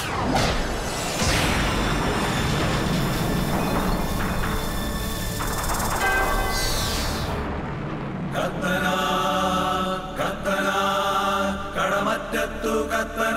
കടമറ്റത്തു കത്തന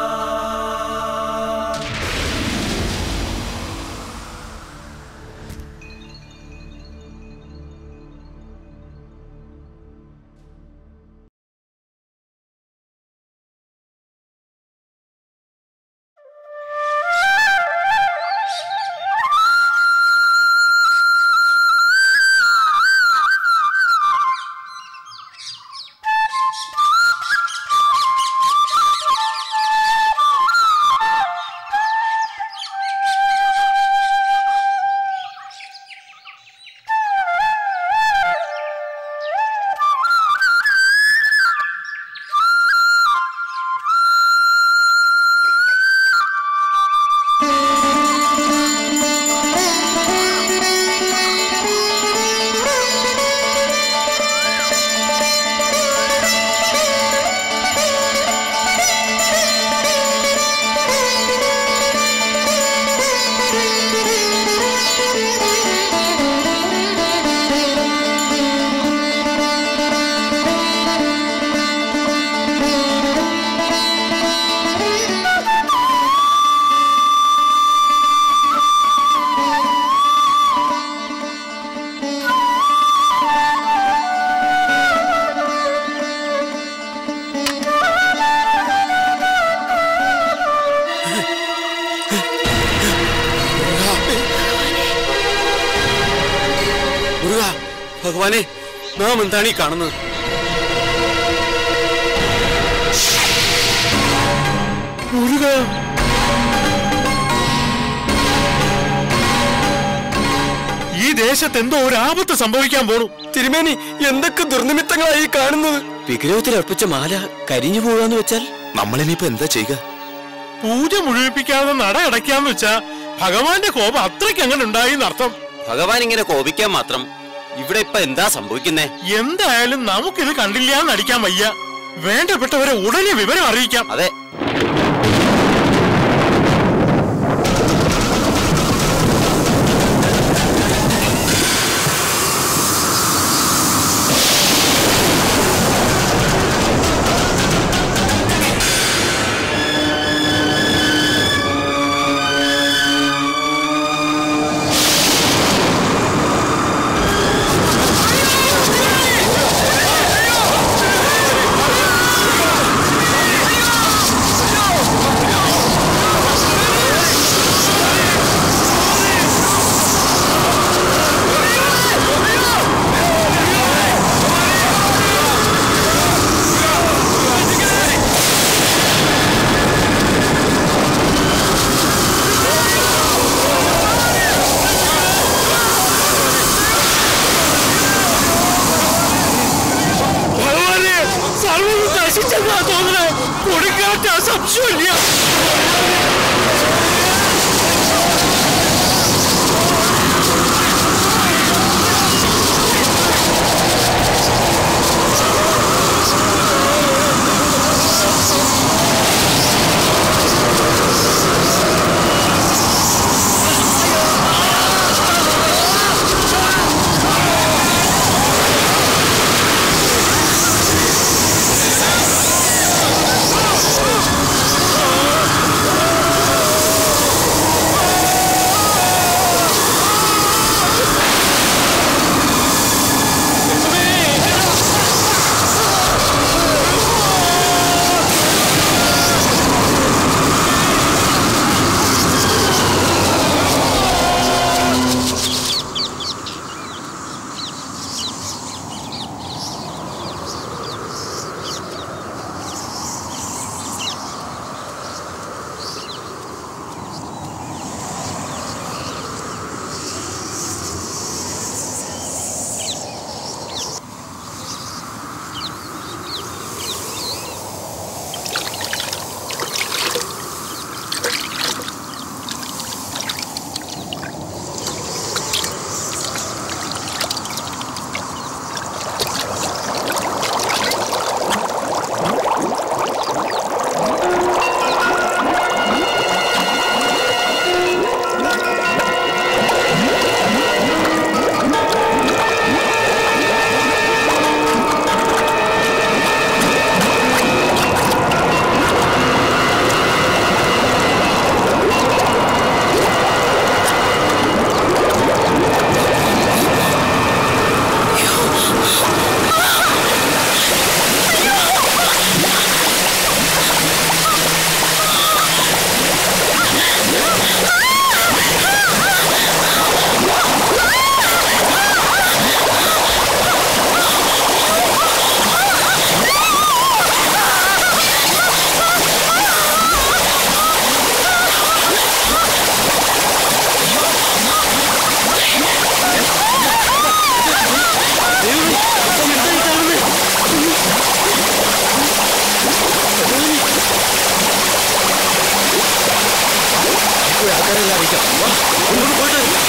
മുരുക ഭഗവാനെ നാം എന്താണ് ഈ കാണുന്നത് മുരുക ഈ ദേശത്ത് എന്തോ ഒരു ആപത്ത് സംഭവിക്കാൻ പോണു തിരുമേനി എന്തൊക്കെ ദുർനിമിത്തങ്ങളായി ഈ കാണുന്നത് വിഗ്രഹത്തിൽ അർപ്പിച്ച മാല കരിഞ്ഞു പോകാന്ന് വെച്ചാൽ നമ്മളിനിപ്പോ എന്താ ചെയ്യുക പൂജ മുഴുവിപ്പിക്കാതെ നട അടയ്ക്കാന്ന് വെച്ചാ ഭഗവാന്റെ കോപം അത്രയ്ക്ക് അങ്ങനെ ഉണ്ടായി എന്നർത്ഥം ഭഗവാൻ ഇങ്ങനെ കോപിക്കാൻ മാത്രം ഇവിടെ ഇപ്പൊ എന്താ സംഭവിക്കുന്നേ എന്തായാലും നമുക്കിത് കണ്ടില്ല എന്ന് അടിക്കാൻ വയ്യ വേണ്ടപ്പെട്ടവരെ ഉടനെ വിവരം അറിയിക്കാം അതെ ഭഗവാനെ സർവ്വം നശിച്ചെന്നാ തോന്നുന്നത് കൊടുക്കാത്ത സംശയമില്ല ആ വാ, ഒന്ന് പോയിട്ട് വരാം.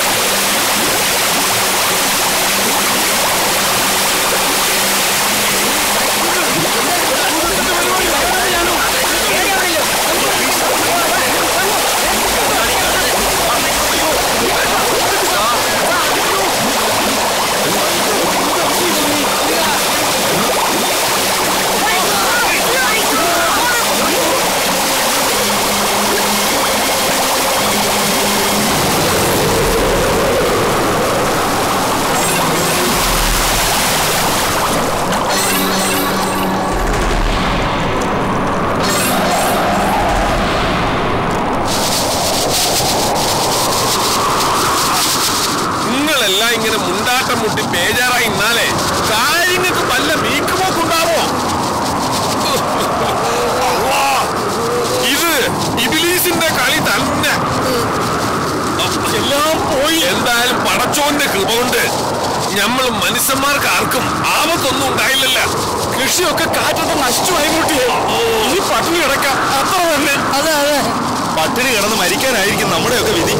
നിങ്ങളെല്ലാം ഇങ്ങനെ മുണ്ടാട്ടം മുട്ടി ബേജാറായി ഇന്നാലേ കാര്യങ്ങൾക്ക് വല്ല വീക്കുപോക്കുണ്ടാവോ അള്ളാ, ഇത് ഇബിലീസിന്റെ കളി തന്നെ എല്ലാം പോയി എന്തായാലും പടച്ചോന്റെ കൃപ കൊണ്ട് നമ്മൾ മനുഷ്യന്മാർക്ക് ആർക്കും ആപത്തൊന്നും ഉണ്ടായില്ലല്ലോ കൃഷിയൊക്കെ കാറ്റത്ത് നശിച്ചു വൈകൂട്ടിയേ ഈ പട്ടിണി കിടക്കാം അത്ര തന്നെ അതെ അതെ പട്ടിണി കിടന്ന് മരിക്കാനായിരിക്കും നമ്മുടെയൊക്കെ വിധി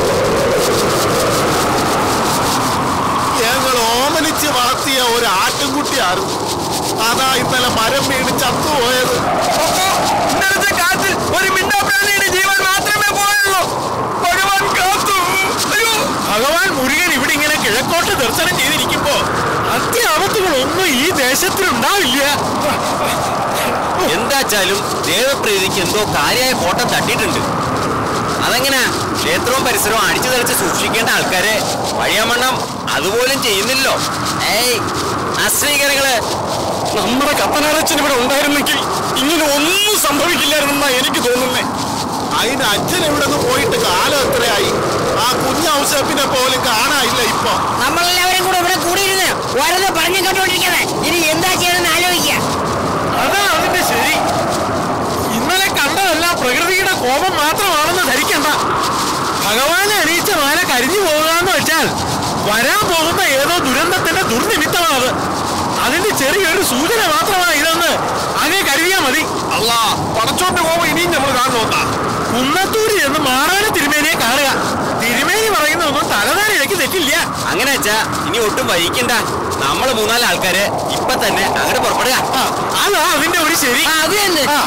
ഞങ്ങൾ ഓമനിച്ച് വളർത്തിയ ഒരു ആട്ടിൻകുട്ടിയായിരുന്നു അതാ ഇന്നലെ മരം വീണ് ചത്തുപോയത് ഇന്നലത്തെ കാറ്റിൽ ഒരു മിണ്ടാപ്രാണിയുടെ ജീവൻ മാത്രമേ പോയുള്ളൂ ഭഗവാൻ കാത്തു അയ്യോ ഭഗവാൻ മുരുകൻ ഇവിടെ ഇങ്ങനെ കിഴക്കോട്ട് ദർശനം ചെയ്തിരിക്കുമ്പോ അത്യാപത്തുകളൊന്നും ഈ ദേശത്തിലുണ്ടാവില്ല എന്താച്ചാലും ദേവപ്രീതിക്ക് എന്തോ കാര്യമായ കോട്ടം തട്ടിയിട്ടുണ്ട് അതെങ്ങനെ ക്ഷേത്രവും പരിസരവും അടിച്ചു തെളിച്ച് സൂക്ഷിക്കേണ്ട ആൾക്കാരെ വഴിയാമണ്ണം അതുപോലും ചെയ്യുന്നില്ലോ ഏയ് അശ്രീകരങ്ങള് നമ്മുടെ കപ്പനാരച്ചൻ ഇവിടെ ഉണ്ടായിരുന്നെങ്കിൽ ഇങ്ങനെ ഒന്നും സംഭവിക്കില്ലായിരുന്നെന്നാ എനിക്ക് തോന്നുന്നേ അതിന് അച്ഛൻ ഇവിടെ നിന്ന് പോയിട്ട് കാലം എത്രയായി ആ കുഞ്ഞൗസപ്പിനെ പോലും കാണാനില്ല ഇപ്പൊ നമ്മളെല്ലാവരും കൂടെ ഇവിടെ കൂടിയിരുന്ന് ഓരോന്ന് പറഞ്ഞു കേട്ടോണ്ടിരിക്കുന്നത് ഇനി എന്താ ചെയ്യണമെന്ന് ആലോചിക്കുക അതാ അതിന്റെ ശരി ഇന്നലെ കണ്ടതെല്ലാം പ്രകൃതിയുടെ കോപം മാത്രമാണെന്ന് ധരിക്കണ്ട ഭഗവാനെ അണിയിച്ച മാല കരിഞ്ഞു പോകുകയെന്ന് വെച്ചാൽ വരാൻ പോകുന്ന ഏതോ ദുരന്തത്തിന്റെ ദുർനിമിത്തമാണത് അതിന്റെ ചെറിയൊരു സൂചന മാത്രമാണ് ഇതെന്ന് അങ്ങേ കരുതിയാ മതി അല്ല പടച്ചോന്റെ കോപം ഇനിയും നമ്മൾ കാണുന്നോന്നാ കുന്നത്തൂരി എന്ന് മാറാന തിരുമേനിയെ കാണുക തിരുമേനി പറയുന്നതൊന്നും തലധാരയിലേക്ക് തെറ്റില്ല അങ്ങനെ വെച്ചാ ഇനി ഒട്ടും വൈകിക്കണ്ട നമ്മള് മൂന്നാല് ആൾക്കാര് ഇപ്പൊ തന്നെ അങ്ങോട്ട് പുറപ്പെടുക ആ, അതാ അതിന്റെ ഒരു ശരി ആ, അത് തന്നെ ആ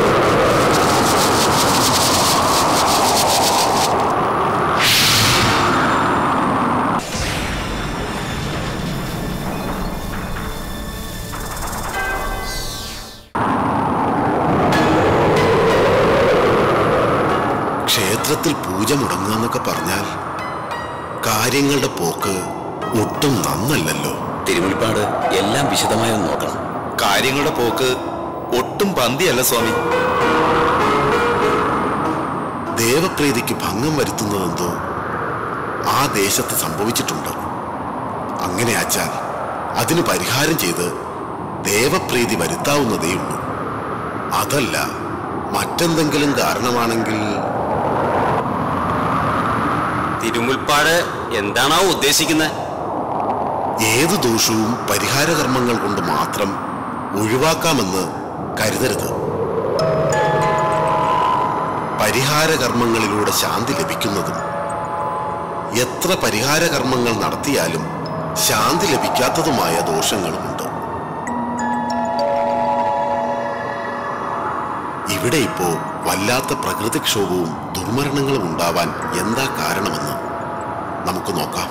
ക്ഷേത്രത്തിൽ പൂജ മുടങ്ങുക എന്നൊക്കെ പറഞ്ഞാൽ കാര്യങ്ങളുടെ പോക്ക് ഒട്ടും നന്നല്ലല്ലോ തിരുമുൽപ്പാട് എല്ലാം വിശദമായി ഒന്ന് നോക്കണം കാര്യങ്ങളുടെ പോക്ക് ഒട്ടും പന്തിയല്ല സ്വാമി ദേവപ്രീതിക്ക് ഭംഗം വരുത്തുന്നതെന്തോ ആ ദേശത്ത് സംഭവിച്ചിട്ടുണ്ട് അങ്ങനെ ആച്ചാൽ അതിന് പരിഹാരം ചെയ്ത് ദേവപ്രീതി വരുത്താവുന്നതേ ഉള്ളൂ അതല്ല മറ്റെന്തെങ്കിലും കാരണമാണെങ്കിൽ തിരുമുൽപ്പാട് എന്താണോ ഉദ്ദേശിക്കുന്നത് ഏതു ദോഷവും പരിഹാരകർമ്മങ്ങൾ കൊണ്ട് മാത്രം ഒഴിവാക്കാമെന്ന് കരുതരുത് പരിഹാരകർമ്മങ്ങളിലൂടെ ശാന്തി ലഭിക്കുന്നതും എത്ര പരിഹാരകർമ്മങ്ങൾ നടത്തിയാലും ശാന്തി ലഭിക്കാത്തതുമായ ദോഷങ്ങളുമുണ്ട് ഇവിടെ ഇപ്പോ വല്ലാത്ത പ്രകൃതിക്ഷോഭവും ദുർമരണങ്ങളും ഉണ്ടാവാൻ എന്താ കാരണമെന്ന് നമുക്ക് നോക്കാം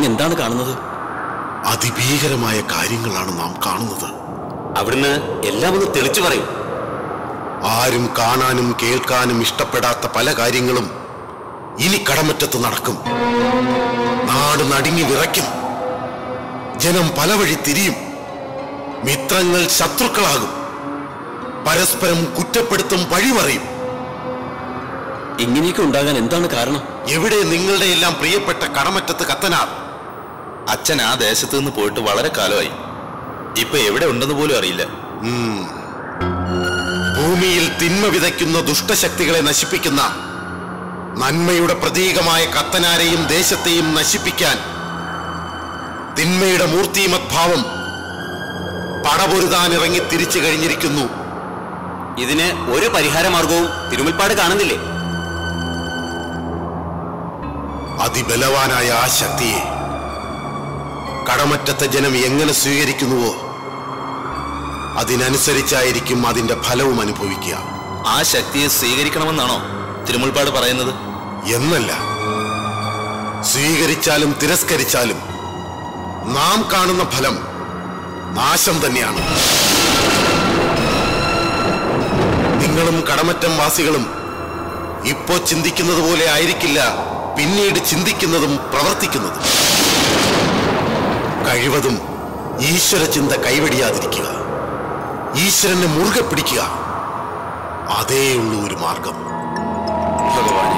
അങ്ങ് എന്താണ് കാണുന്നത് അതിഭീകരമായ കാര്യങ്ങളാണ് നാം കാണുന്നത് അവിടുന്ന് എല്ലാം ഒന്ന് തെളിച്ചു പറയും ആരും കാണാനും കേൾക്കാനും ഇഷ്ടപ്പെടാത്ത പല കാര്യങ്ങളും ഇനി കടമറ്റത്ത് നടക്കും നാട് നടുങ്ങി വിറയ്ക്കും ജനം പല വഴി തിരിയും മിത്രങ്ങൾ ശത്രുക്കളാകും പരസ്പരം കുറ്റപ്പെടുത്തും പഴിമറിയും ഇങ്ങനെയൊക്കെ ഉണ്ടാകാൻ എന്താണ് കാരണം എവിടെ നിങ്ങളുടെ എല്ലാം പ്രിയപ്പെട്ട കടമറ്റത്ത് കത്തനാർ അച്ഛൻ ആ ദേശത്ത് നിന്ന് പോയിട്ട് വളരെ കാലമായി ഇപ്പൊ എവിടെ ഉണ്ടെന്ന് പോലും അറിയില്ല ഭൂമിയിൽ തിന്മ വിതയ്ക്കുന്ന ദുഷ്ടശക്തികളെ നശിപ്പിക്കുന്ന നന്മയുടെ പ്രതീകമായ കത്തനാരെയും ദേശത്തെയും നശിപ്പിക്കാൻ തിന്മയുടെ മൂർത്തിമത്ഭാവം പടപൊരുതാൻ ഇറങ്ങി തിരിച്ചു കഴിഞ്ഞിരിക്കുന്നു ഇതിന് ഒരു പരിഹാര മാർഗവും തിരുമുൽപ്പാട് കാണുന്നില്ലേ അതിബലവാനായ ആ ശക്തിയെ കടമറ്റത്തെ ജനം എങ്ങനെ സ്വീകരിക്കുന്നുവോ അതിനനുസരിച്ചായിരിക്കും അതിന്റെ ഫലവും അനുഭവിക്കുക ആ ശക്തിയെ സ്വീകരിക്കണമെന്നാണോ തിരുമുൽപ്പാട് പറയുന്നത് എന്നല്ല സ്വീകരിച്ചാലും തിരസ്കരിച്ചാലും നാം കാണുന്ന ഫലം നാശം തന്നെയാണ് നിങ്ങളും കടമറ്റം വാസികളും ഇപ്പോ ചിന്തിക്കുന്നത് പോലെ ആയിരിക്കില്ല പിന്നീട് ചിന്തിക്കുന്നതും പ്രവർത്തിക്കുന്നതും കഴിവതും ഈശ്വര ചിന്ത കൈവടിയാതിരിക്കുക ഈശ്വരനെ മുറുകെ പിടിക്കുക അതേയുള്ളൂ ഒരു മാർഗം ഭഗവാനെ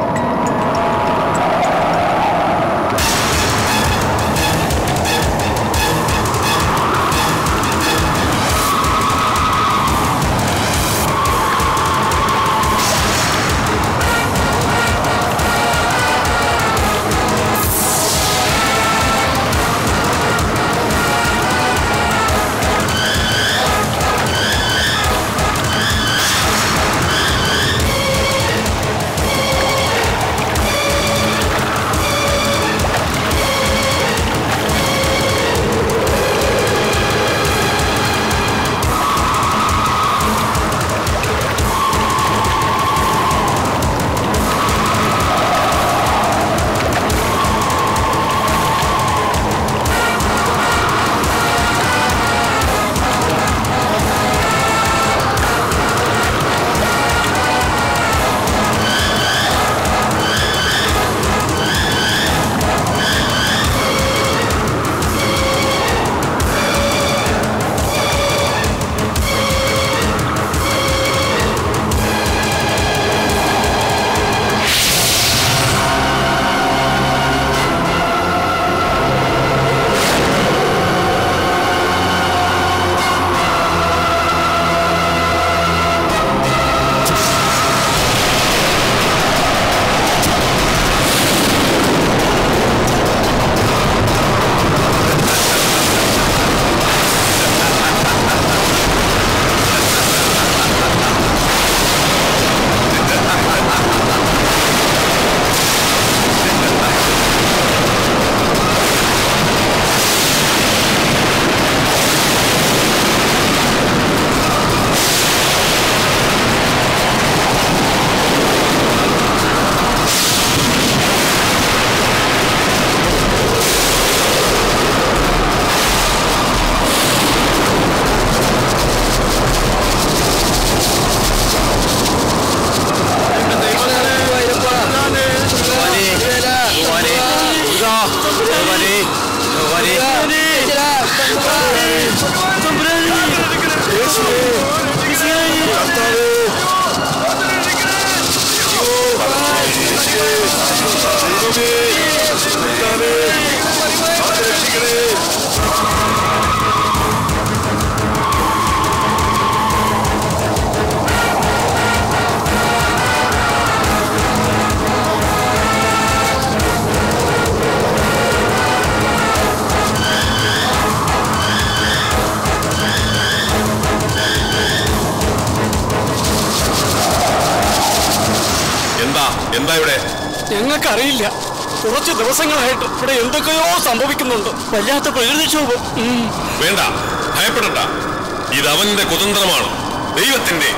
എന്താ എന്താ ഇവിടെ ഞങ്ങൾക്കറിയില്ല കുറച്ച് ദിവസങ്ങളായിട്ട് ഇവിടെ എന്തൊക്കെയോ സംഭവിക്കുന്നുണ്ട് വല്ലാത്ത പ്രകൃതിക്ഷോഭം ഉം. വേണ്ട ഭയപ്പെടണ്ട ഇത് അവന്റെ കുതന്ത്രമാണ് ദൈവത്തിന്റെ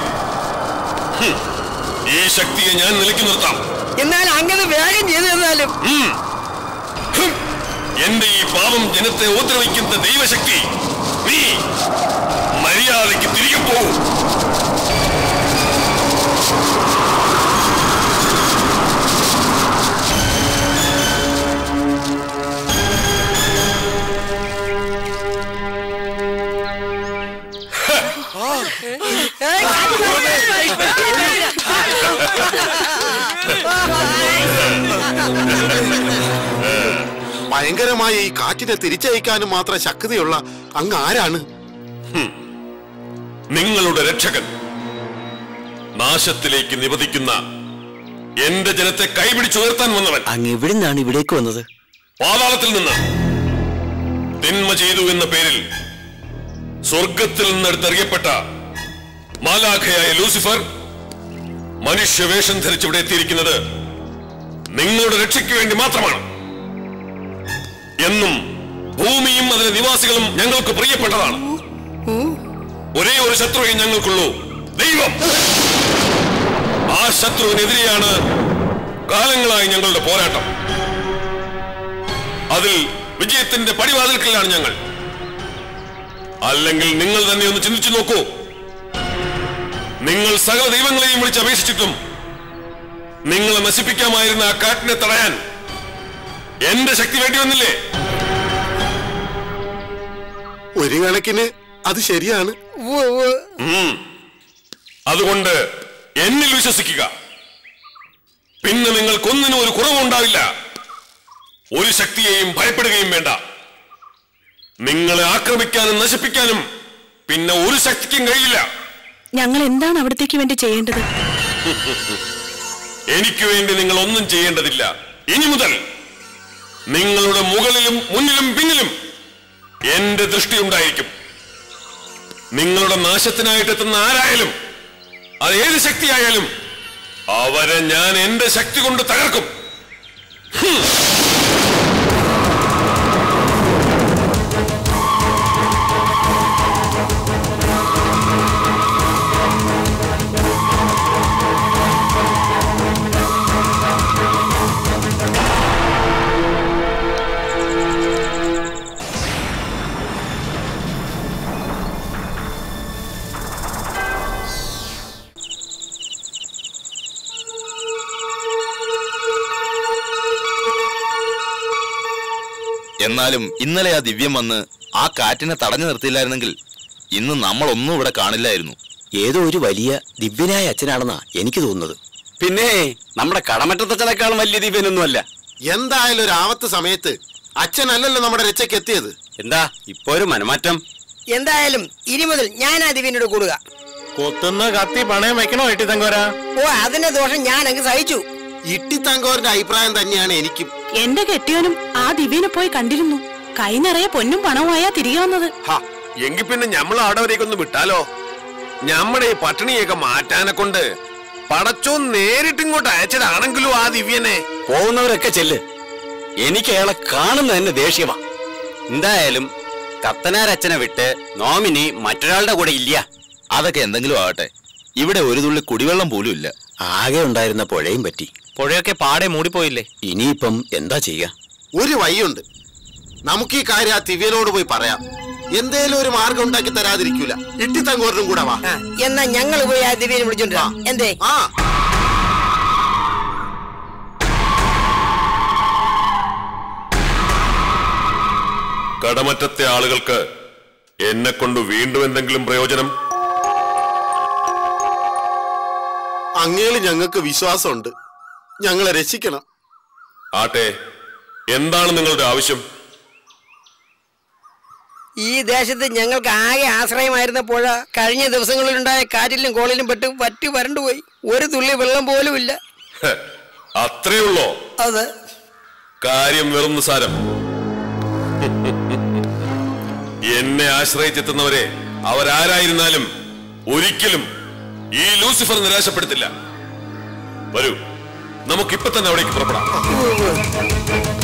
ഹും. ഈ ശക്തിയെ ഞാൻ നിലയ്ക്ക് നിർത്താം എന്നാൽ അങ്ങനെ വേഗം ചെയ്തു തന്നാലും ഉം. ഹും. എന്റെ ഈ പാവം ജനത്തെ ഉപദ്രവിക്കുന്ന ദൈവശക്തി നീ മര്യാദയ്ക്ക് തിരികെ പോകൂ ഭയങ്കരമായ ഈ കാറ്റിനെ തിരിച്ചയക്കാനും മാത്രം ശക്തിയുള്ള അങ്ങ് ആരാണ് നിങ്ങളുടെ രക്ഷകൻ നാശത്തിലേക്ക് നിവദിക്കുന്ന എന്റെ ജനത്തെ കൈപിടിച്ചുയർത്താൻ വന്നവൻ അങ്ങ് എവിടുന്നാണ് ഇവിടേക്ക് വന്നത് പാതാളത്തിൽ നിന്ന് തിന്മ ചെയ്തു എന്ന പേരിൽ സ്വർഗത്തിൽ നിന്നെടുത്തെറിയപ്പെട്ട മാലാഖയായ ലൂസിഫർ മനുഷ്യവേഷം ധരിച്ച് ഇവിടെ എത്തിയിരിക്കുന്നത് നിങ്ങളുടെ രക്ഷയ്ക്ക് വേണ്ടി മാത്രമാണ് എന്നും ഭൂമിയും അതിലെ നിവാസികളും ഞങ്ങൾക്ക് പ്രിയപ്പെട്ടതാണ് ഒരേ ഒരു ശത്രുവേ ഞങ്ങൾക്കുള്ളൂ ദൈവം ആ ശത്രുവിനെതിരെയാണ് കാലങ്ങളായി ഞങ്ങളുടെ പോരാട്ടം അതിൽ വിജയത്തിന്റെ പടിവാതിൽക്കലാണ് ഞങ്ങൾ അല്ലെങ്കിൽ നിങ്ങൾ തന്നെ ഒന്ന് ചിന്തിച്ചു നോക്കൂ നിങ്ങൾ സകല ദൈവങ്ങളെയും വിളിച്ച് അപേക്ഷിച്ചിട്ടും നിങ്ങളെ നശിപ്പിക്കാമായിരുന്ന ആ കാറ്റിനെ തടയാൻ എന്റെ ശക്തി വേണ്ടി വന്നില്ലേ ഒരു കണക്കിന് അത് ശരിയാണ് ഉം. അതുകൊണ്ട് എന്നിൽ വിശ്വസിക്കുക പിന്നെ നിങ്ങൾക്കൊന്നിനും ഒരു കുറവുണ്ടാവില്ല ഒരു ശക്തിയെയും ഭയപ്പെടുകയും വേണ്ട നിങ്ങളെ ആക്രമിക്കാനും നശിപ്പിക്കാനും പിന്നെ ഒരു ശക്തിക്കും കഴിയില്ല ഞങ്ങൾ എന്താണ് അവിടത്തേക്ക് വേണ്ടി ചെയ്യേണ്ടത് എനിക്ക് വേണ്ടി നിങ്ങൾ ഒന്നും ചെയ്യേണ്ടതില്ല ഇനി മുതൽ നിങ്ങളുടെ മുകളിലും മുന്നിലും പിന്നിലും എന്റെ ദൃഷ്ടി ഉണ്ടായിരിക്കും നിങ്ങളുടെ നാശത്തിനായിട്ട് എത്തുന്ന ആരായാലും അത് ഏത് ശക്തിയായാലും അവരെ ഞാൻ എന്റെ ശക്തി കൊണ്ട് തകർക്കും എന്നാലും ഇന്നലെ ആ ദിവ്യം വന്ന് ആ കാറ്റിനെ തടഞ്ഞു നിർത്തിയില്ലായിരുന്നെങ്കിൽ ഇന്ന് നമ്മളൊന്നും ഇവിടെ കാണില്ലായിരുന്നു ഏതോ ഒരു വലിയ ദിവ്യനായ അച്ഛനാണെന്നാ എനിക്ക് തോന്നുന്നത് പിന്നെ നമ്മുടെ കടമറ്റത്തച്ഛനേക്കാളും വലിയ ദിവ്യനൊന്നുമല്ല എന്തായാലും ഒരു ആവത്ത് സമയത്ത് അച്ഛനല്ലല്ലോ നമ്മുടെ രക്ഷയ്ക്ക് എത്തിയത് എന്താ ഇപ്പൊ ഒരു മനമാറ്റം എന്തായാലും ഇനി മുതൽ ഞാൻ ആ ദിവ്യനോട് കൂടുക കൊത്തുന്ന കത്തി പണയം വെക്കണോ എട്ടി തങ്കോരാ ഓ അതിന്റെ ദോഷം ഞാൻ അങ്ങ് സഹിച്ചു ഇട്ടിത്തങ്കോറിന്റെ അഭിപ്രായം തന്നെയാണ് എനിക്കും എന്റെ കെട്ടിയവനും ആ ദിവ്യനെ പോയി കണ്ടിരുന്നു കൈ നിറയെ പൊന്നും പണവുമായാ തിരികെ വന്നത് എങ്കിൽ പിന്നെ നമ്മൾ അവിടെ വരേക്കൊന്ന് വിട്ടാലോ നമ്മുടെ ഈ പട്ടിണിയൊക്കെ മാറ്റാനെ കൊണ്ട് പടച്ചോ നേരിട്ട് ഇങ്ങോട്ട് അയച്ചതാണെങ്കിലും ആ ദിവ്യനെ പോകുന്നവരൊക്കെ ചെല്ല് എനിക്ക് അയാളെ കാണുന്ന തന്നെ ദേഷ്യമാ എന്തായാലും കത്തനാരച്ഛനെ വിട്ട് നോമിനി മറ്റൊരാളുടെ കൂടെ ഇല്ല അതൊക്കെ എന്തെങ്കിലും ആകട്ടെ ഇവിടെ ഒരു തുള്ളി കുടിവെള്ളം പോലും ഇല്ല ആകെ ഉണ്ടായിരുന്ന പുഴയും പറ്റി പുഴയൊക്കെ പാടെ മൂടിപ്പോയില്ലേ ഇനിയിപ്പം എന്താ ചെയ്യാ ഒരു വഴിയുണ്ട് നമുക്ക് ഈ കാര്യം ആ ദിവ്യനോട് പോയി പറയാം എന്തേലും ഒരു മാർഗം ഉണ്ടാക്കി തരാതിരിക്കൂല ഇട്ടിത്തങ്കോറിനും കൂടെ വാ ആ, എന്നാ ഞങ്ങൾ പോയി ആ ദിവ്യനെ വിളിച്ചോണ്ടിരാം എന്തേ ആ കടമറ്റത്തെ ആളുകൾക്ക് എന്നെ കൊണ്ട് വീണ്ടും എന്തെങ്കിലും പ്രയോജനം അങ്ങേല് ഞങ്ങൾക്ക് വിശ്വാസമുണ്ട് ഞങ്ങളെ രക്ഷിക്കണം ആട്ടെ എന്താണ് നിങ്ങളുടെ ആവശ്യം ഈ ദേശത്ത് ഞങ്ങൾക്ക് ആകെ ആശ്രയമായിരുന്ന പുഴ കഴിഞ്ഞ ദിവസങ്ങളിലുണ്ടായ കാറ്റിലും കോളിലും പെട്ട് പറ്റി വരണ്ടുപോയി ഒരു തുള്ളി വെള്ളം പോലും ഇല്ല ഹെ, അത്രയുള്ളോ അത് കാര്യം വെറും നിസാരം എന്നെ ആശ്രയിച്ചെത്തുന്നവരെ അവരാരായിരുന്നാലും ഒരിക്കലും ഈ ലൂസിഫർ നിരാശപ്പെടുത്തില്ല വരൂ നമുക്കിപ്പൊ തന്നെ അവിടേക്ക് പുറപ്പെടാം